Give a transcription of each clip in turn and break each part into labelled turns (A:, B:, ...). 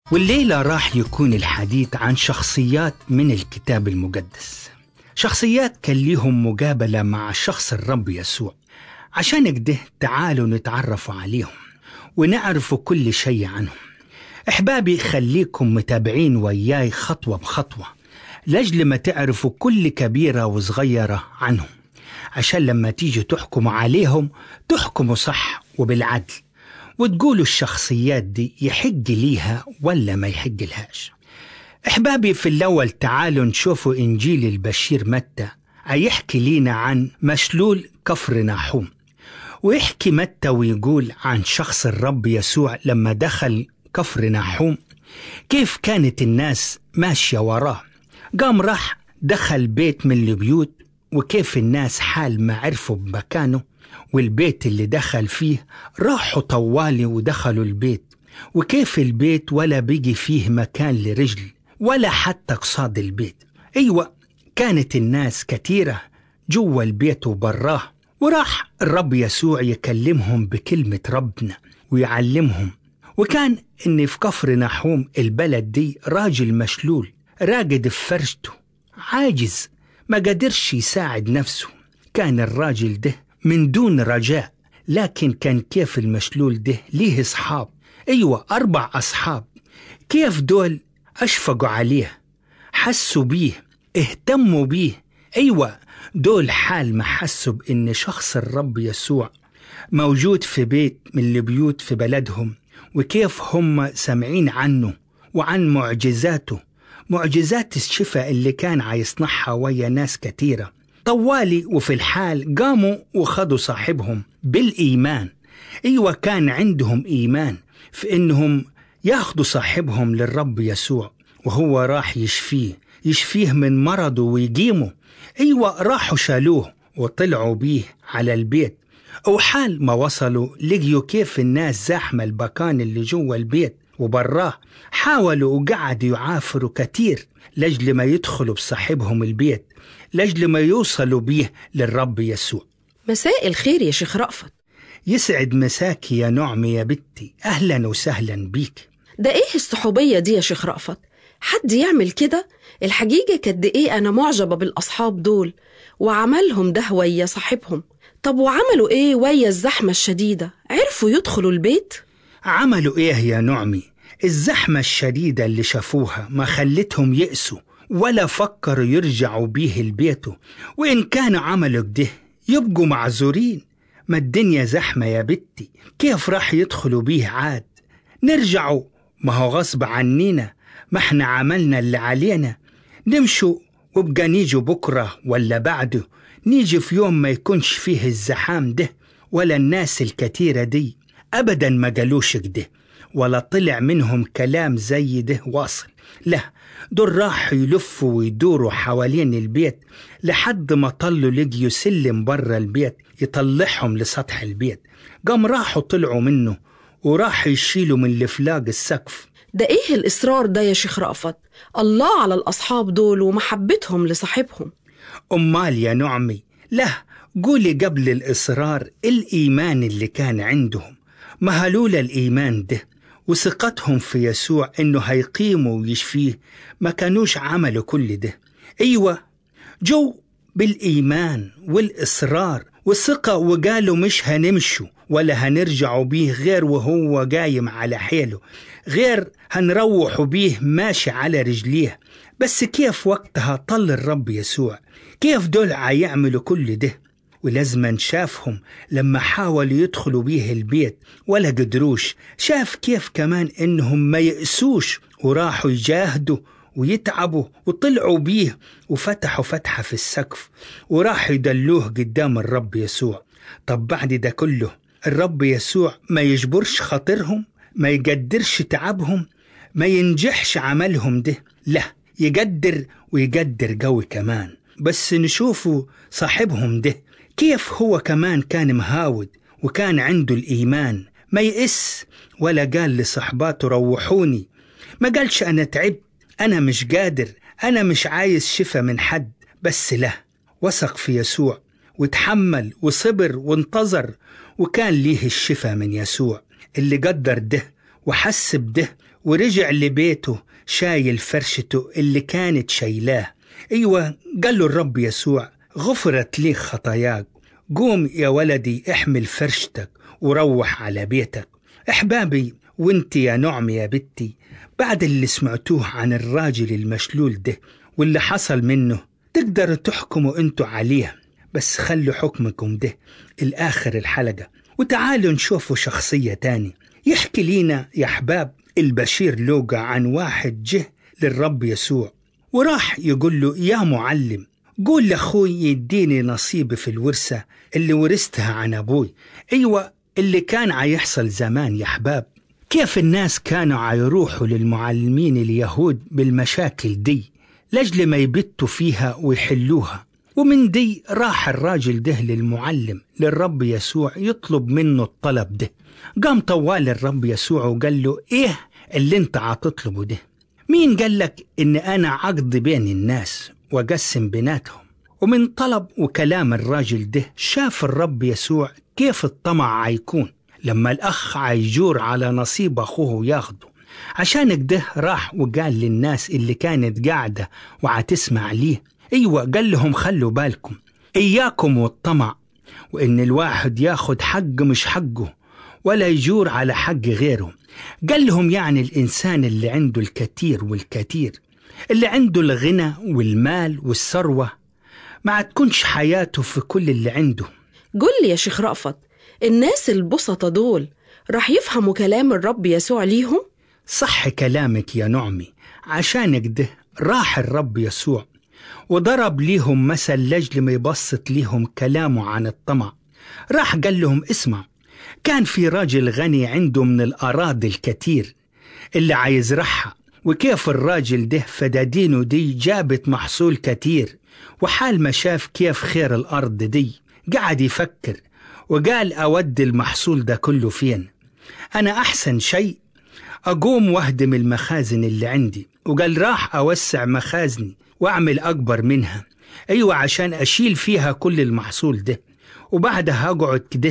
A: والليلة راح يكون الحديث عن شخصيات من الكتاب المقدس شخصيات كان ليهم مقابلة مع شخص الرب يسوع عشان كده تعالوا نتعرفوا عليهم ونعرفوا كل شيء عنهم احبابي خليكم متابعين وياي خطوة بخطوة لاجل ما تعرفوا كل كبيرة وصغيرة عنهم عشان لما تيجوا تحكموا عليهم تحكموا صح وبالعدل وتقولوا الشخصيات دي يحق ليها ولا ما يحق لهاش احبابي في الاول تعالوا نشوفوا انجيل البشير متى هيحكي لينا عن مشلول كفر ناحوم ويحكي متى ويقول عن شخص الرب يسوع لما دخل كفر ناحوم كيف كانت الناس ماشية وراه قام راح دخل بيت من البيوت وكيف الناس حال ما عرفوا بمكانه والبيت اللي دخل فيه راحوا طوالي ودخلوا البيت وكيف البيت ولا بقي فيه مكان لرجل ولا حتى قصاد البيت أيوة كانت الناس كتيرة جوا البيت وبراه وراح الرب يسوع يكلمهم بكلمة ربنا ويعلمهم وكان إن في كفر نحوم البلد دي راجل مشلول راقد في فرشته عاجز ما قدرش يساعد نفسه كان الراجل ده من دون رجاء لكن كان كيف المشلول ده ليه أصحاب أيوة أربع أصحاب كيف دول أشفقوا عليه حسوا بيه اهتموا بيه أيوة دول حال ما حسوا بإن شخص الرب يسوع موجود في بيت من البيوت في بلدهم وكيف هم سامعين عنه وعن معجزاته معجزات الشفاء اللي كان عيصنعها ويا ناس كتيرة طوالي وفي الحال قاموا وخدوا صاحبهم بالإيمان أيوة كان عندهم إيمان في إنهم ياخدوا صاحبهم للرب يسوع وهو راح يشفيه يشفيه من مرضه ويقيمه أيوة راحوا شالوه وطلعوا بيه على البيت وحال ما وصلوا لقيوا كيف الناس زحمة البكان اللي جوا البيت وبراه حاولوا وقعدوا يعافروا كتير لجل ما يدخلوا بصاحبهم البيت لجل ما يوصلوا بيه للرب يسوع
B: مساء الخير يا شيخ رأفت
A: يسعد مساكي يا نعمي يا بنتي أهلا وسهلا بيك
B: ده ايه الصحوبية دي يا شيخ رأفت حد يعمل كده الحقيقة قد ايه انا معجبة بالاصحاب دول وعملهم ده ويا صاحبهم طب وعملوا ايه ويا الزحمة الشديدة عرفوا يدخلوا البيت
A: عملوا إيه يا نعمي الزحمة الشديدة اللي شافوها ما خلتهم يأسوا ولا فكروا يرجعوا بيه لبيته وإن كانوا عملوا كده يبقوا معذورين ما الدنيا زحمة يا بنتي كيف راح يدخلوا بيه عاد نرجعوا ما هو غصب عنينا ما احنا عملنا اللي علينا نمشوا وبقى نيجوا بكرة ولا بعده نيجي في يوم ما يكونش فيه الزحام ده ولا الناس الكتيرة دي أبدا ما قالوش كده ولا طلع منهم كلام زي ده واصل لا دول راحوا يلفوا ويدوروا حوالين البيت لحد ما طلوا لقيوا سلم برا البيت يطلعهم لسطح البيت قام راحوا طلعوا منه وراحوا يشيلوا من الفلاق السقف
B: ده ايه الإصرار ده يا شيخ رأفت الله على الأصحاب دول ومحبتهم لصاحبهم
A: أمال يا نعمي لا قولي قبل الإصرار الإيمان اللي كان عندهم ما هلولا الإيمان ده وثقتهم في يسوع إنه هيقيمه ويشفيه ما كانوش عملوا كل ده أيوة جو بالإيمان والإصرار والثقة وقالوا مش هنمشوا ولا هنرجعوا بيه غير وهو قايم على حيله غير هنروحوا بيه ماشي على رجليه بس كيف وقتها طل الرب يسوع كيف دول عيعملوا كل ده ولازما شافهم لما حاولوا يدخلوا بيه البيت ولا قدروش شاف كيف كمان انهم ما يأسوش وراحوا يجاهدوا ويتعبوا وطلعوا بيه وفتحوا فتحة في السقف وراحوا يدلوه قدام الرب يسوع طب بعد ده كله الرب يسوع ما يجبرش خاطرهم ما يقدرش تعبهم ما ينجحش عملهم ده لا يقدر ويقدر قوي كمان بس نشوفوا صاحبهم ده كيف هو كمان كان مهاود وكان عنده الإيمان ما يئس ولا قال لصحباته روحوني ما قالش أنا تعبت أنا مش قادر أنا مش عايز شفا من حد بس لا وثق في يسوع وتحمل وصبر وانتظر وكان ليه الشفا من يسوع اللي قدر ده وحس بده ورجع لبيته شايل فرشته اللي كانت شايلاه أيوة قال له الرب يسوع غفرت لي خطاياك قوم يا ولدي احمل فرشتك وروح على بيتك احبابي وانت يا نعم يا بنتي بعد اللي سمعتوه عن الراجل المشلول ده واللي حصل منه تقدروا تحكموا انتوا عليه بس خلوا حكمكم ده الآخر الحلقة وتعالوا نشوفوا شخصية تاني يحكي لينا يا أحباب البشير لوقا عن واحد جه للرب يسوع وراح يقول له يا معلم قول لأخوي يديني نصيبي في الورثة اللي ورثتها عن أبوي أيوة اللي كان عيحصل زمان يا أحباب كيف الناس كانوا عيروحوا للمعلمين اليهود بالمشاكل دي لأجل ما يبتوا فيها ويحلوها ومن دي راح الراجل ده للمعلم للرب يسوع يطلب منه الطلب ده قام طوال الرب يسوع وقال له ايه اللي انت عتطلبه ده مين قال لك ان انا عقد بين الناس واقسم بيناتهم ومن طلب وكلام الراجل ده شاف الرب يسوع كيف الطمع عيكون لما الأخ عيجور على نصيب أخوه ياخده عشان كده راح وقال للناس اللي كانت قاعدة وعتسمع ليه أيوة قال لهم خلوا بالكم إياكم والطمع وإن الواحد ياخد حق مش حقه ولا يجور على حق غيره قال لهم يعني الإنسان اللي عنده الكثير والكثير اللي عنده الغنى والمال والثروة ما تكونش حياته في كل اللي عنده
B: قل لي يا شيخ رأفت الناس البسطة دول راح يفهموا كلام الرب يسوع ليهم؟
A: صح كلامك يا نعمي عشان كده راح الرب يسوع وضرب ليهم مثل لجل ما يبسط ليهم كلامه عن الطمع راح قال لهم اسمع كان في راجل غني عنده من الأراضي الكتير اللي عايزرعها وكيف الراجل ده فدادينه دي جابت محصول كتير وحال ما شاف كيف خير الأرض دي قعد يفكر وقال أود المحصول ده كله فين أنا أحسن شيء أقوم واهدم المخازن اللي عندي وقال راح أوسع مخازني وأعمل أكبر منها أيوة عشان أشيل فيها كل المحصول ده وبعدها أقعد كده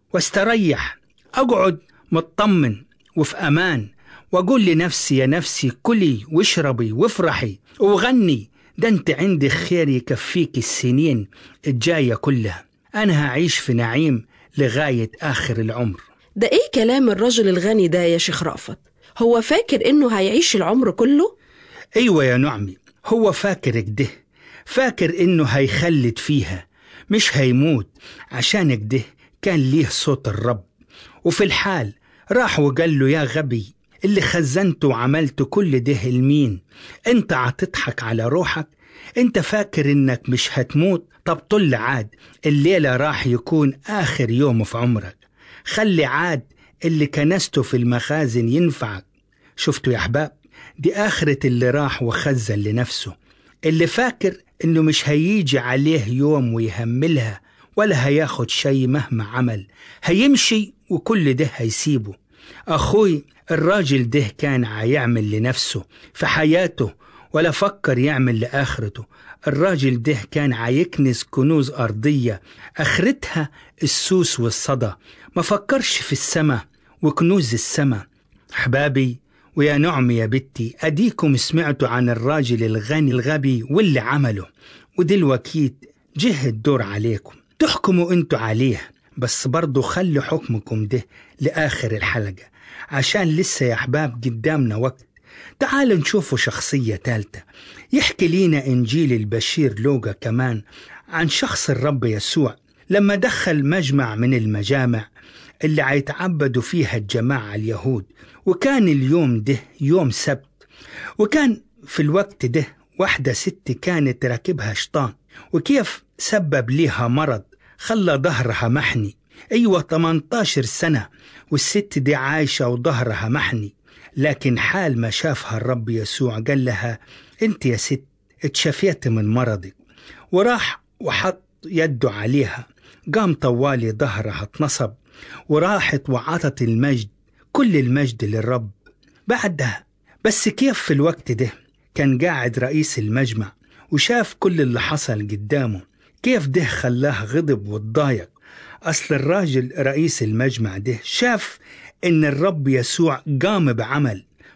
A: واستريح أقعد مطمن وفي أمان وأقول لنفسي يا نفسي كلي واشربي وافرحي وغني ده أنت عندك خير يكفيك السنين الجاية كلها أنا هعيش في نعيم لغاية آخر العمر
B: ده إيه كلام الرجل الغني ده يا شيخ رأفت؟ هو فاكر إنه هيعيش العمر كله؟
A: أيوة يا نعمي هو فاكر كده فاكر إنه هيخلد فيها مش هيموت عشان كده كان ليه صوت الرب وفي الحال راح وقال له يا غبي اللي خزنته وعملت كل ده لمين انت عتضحك على روحك انت فاكر انك مش هتموت طب طل عاد الليلة راح يكون آخر يوم في عمرك خلي عاد اللي كنسته في المخازن ينفعك شفتوا يا أحباب دي آخرة اللي راح وخزن لنفسه اللي فاكر إنه مش هيجي عليه يوم ويهملها ولا هياخد شيء مهما عمل هيمشي وكل ده هيسيبه أخوي الراجل ده كان عيعمل لنفسه في حياته ولا فكر يعمل لآخرته الراجل ده كان عيكنز كنوز أرضية آخرتها السوس والصدى ما فكرش في السماء وكنوز السماء أحبابي ويا نعم يا بنتي أديكم سمعتوا عن الراجل الغني الغبي واللي عمله ودلوقتي جه الدور عليكم تحكموا انتوا عليه بس برضو خلوا حكمكم ده لآخر الحلقة عشان لسه يا أحباب قدامنا وقت تعالوا نشوفوا شخصية ثالثة يحكي لينا إنجيل البشير لوقا كمان عن شخص الرب يسوع لما دخل مجمع من المجامع اللي عيتعبدوا فيها الجماعة اليهود وكان اليوم ده يوم سبت وكان في الوقت ده واحدة ست كانت راكبها شيطان وكيف سبب ليها مرض خلى ظهرها محني أيوة 18 سنة والست دي عايشة وظهرها محني لكن حال ما شافها الرب يسوع قال لها انت يا ست اتشفيت من مرضك وراح وحط يده عليها قام طوالي ظهرها اتنصب وراحت وعطت المجد كل المجد للرب بعدها بس كيف في الوقت ده كان قاعد رئيس المجمع وشاف كل اللي حصل قدامه كيف ده خلاه غضب واتضايق أصل الراجل رئيس المجمع ده شاف إن الرب يسوع قام بعمل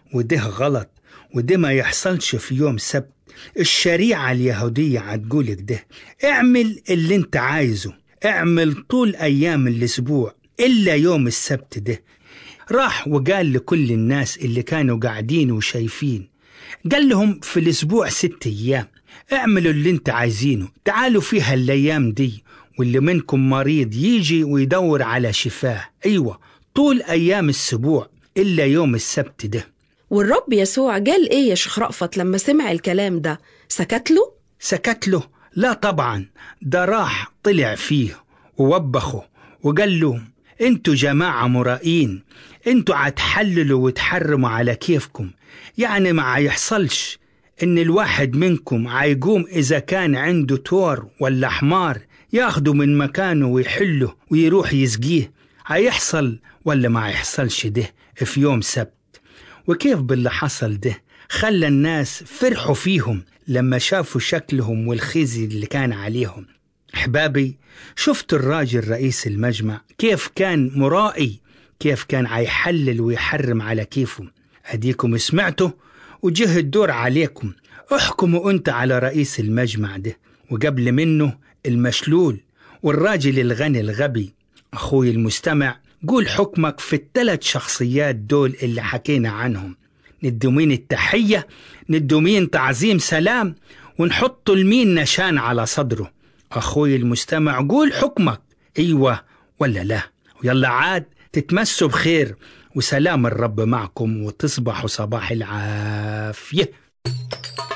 A: وده غلط وده ما يحصلش في يوم سبت الشريعة اليهودية هتقول كده اعمل اللي انت عايزه اعمل طول أيام الأسبوع إلا يوم السبت ده راح وقال لكل الناس اللي كانوا قاعدين وشايفين قال لهم في الأسبوع ست أيام اعملوا اللي انت عايزينه تعالوا فيها الأيام دي واللي منكم مريض يجي ويدور على شفاه أيوة طول أيام الأسبوع إلا يوم السبت ده
B: والرب يسوع قال إيه يا شيخ رأفت لما سمع الكلام ده سكت له؟
A: سكت له لا طبعا ده راح طلع فيه ووبخه وقال له انتوا جماعة مرائين انتوا هتحللوا وتحرموا على كيفكم يعني ما هيحصلش ان الواحد منكم هيقوم اذا كان عنده تور ولا حمار ياخده من مكانه ويحله ويروح يسقيه هيحصل ولا ما هيحصلش ده في يوم سبت وكيف باللي حصل ده خلى الناس فرحوا فيهم لما شافوا شكلهم والخزي اللي كان عليهم احبابي شفت الراجل رئيس المجمع كيف كان مرائي كيف كان هيحلل ويحرم على كيفه اديكم سمعتوا وجه الدور عليكم احكموا انت على رئيس المجمع ده وقبل منه المشلول والراجل الغني الغبي اخوي المستمع قول حكمك في الثلاث شخصيات دول اللي حكينا عنهم ندوا مين التحية ندوا مين تعظيم سلام ونحط المين نشان على صدره أخوي المستمع قول حكمك أيوة ولا لا ويلا عاد تتمسوا بخير وسلام الرب معكم وتصبحوا صباح العافية